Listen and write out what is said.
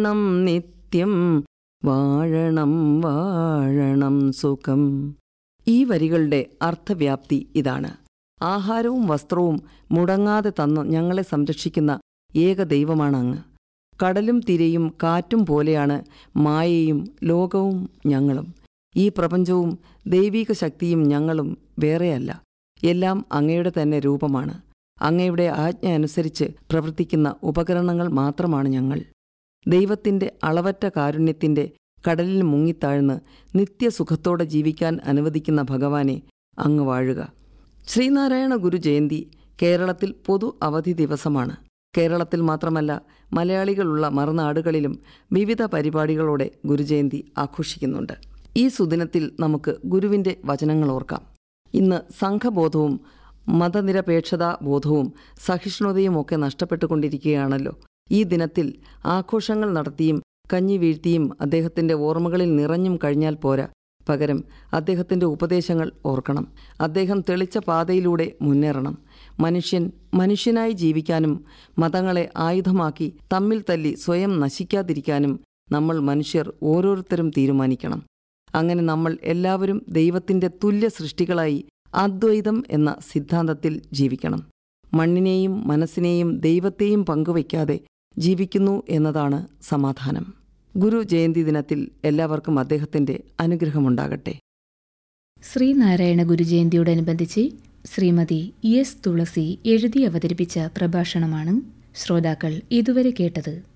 വാഴണം നിത്യം വാഴണം വാഴണം സുഖം ഈ വരികളുടെ അർത്ഥവ്യാപ്തി ഇതാണ് ആഹാരവും വസ്ത്രവും മുടങ്ങാതെ തന്ന് ഞങ്ങളെ സംരക്ഷിക്കുന്ന ഏക ദൈവമാണ് അങ്ങ് കടലും തിരയും കാറ്റും പോലെയാണ് മായയും ലോകവും ഞങ്ങളും ഈ പ്രപഞ്ചവും ദൈവിക ശക്തിയും ഞങ്ങളും വേറെയല്ല എല്ലാം അങ്ങയുടെ തന്നെ രൂപമാണ് അങ്ങയുടെ ആജ്ഞ അനുസരിച്ച് പ്രവർത്തിക്കുന്ന ഉപകരണങ്ങൾ മാത്രമാണ് ഞങ്ങൾ ദൈവത്തിന്റെ അളവറ്റ കാരുണ്യത്തിന്റെ കടലിൽ മുങ്ങിത്താഴ്ന്ന് നിത്യസുഖത്തോടെ ജീവിക്കാൻ അനുവദിക്കുന്ന ഭഗവാനെ അങ്ങ് വാഴുക ശ്രീനാരായണ ഗുരു ജയന്തി കേരളത്തിൽ പൊതു അവധി ദിവസമാണ് കേരളത്തിൽ മാത്രമല്ല മലയാളികളുള്ള മറുനാടുകളിലും വിവിധ പരിപാടികളോടെ ഗുരുജയന്തി ആഘോഷിക്കുന്നുണ്ട് ഈ സുദിനത്തിൽ നമുക്ക് ഗുരുവിന്റെ വചനങ്ങൾ ഓർക്കാം ഇന്ന് സംഘബോധവും മതനിരപേക്ഷതാ ബോധവും സഹിഷ്ണുതയും ഒക്കെ നഷ്ടപ്പെട്ടുകൊണ്ടിരിക്കുകയാണല്ലോ ഈ ദിനത്തിൽ ആഘോഷങ്ങൾ നടത്തിയും കഞ്ഞി വീഴ്ത്തിയും അദ്ദേഹത്തിന്റെ ഓർമ്മകളിൽ നിറഞ്ഞും കഴിഞ്ഞാൽ പോരാ പകരം അദ്ദേഹത്തിന്റെ ഉപദേശങ്ങൾ ഓർക്കണം അദ്ദേഹം തെളിച്ച പാതയിലൂടെ മുന്നേറണം മനുഷ്യൻ മനുഷ്യനായി ജീവിക്കാനും മതങ്ങളെ ആയുധമാക്കി തമ്മിൽ തല്ലി സ്വയം നശിക്കാതിരിക്കാനും നമ്മൾ മനുഷ്യർ ഓരോരുത്തരും തീരുമാനിക്കണം അങ്ങനെ നമ്മൾ എല്ലാവരും ദൈവത്തിന്റെ തുല്യ സൃഷ്ടികളായി അദ്വൈതം എന്ന സിദ്ധാന്തത്തിൽ ജീവിക്കണം മണ്ണിനെയും മനസ്സിനെയും ദൈവത്തെയും പങ്കുവയ്ക്കാതെ ജീവിക്കുന്നു എന്നതാണ് സമാധാനം ഗുരു ജയന്തി ദിനത്തിൽ എല്ലാവർക്കും അദ്ദേഹത്തിന്റെ അനുഗ്രഹമുണ്ടാകട്ടെ ശ്രീനാരായണ ഗുരുജയന്തിയോടനുബന്ധിച്ച് ശ്രീമതി എസ് തുളസി എഴുതി അവതരിപ്പിച്ച പ്രഭാഷണമാണ് ശ്രോതാക്കൾ ഇതുവരെ കേട്ടത്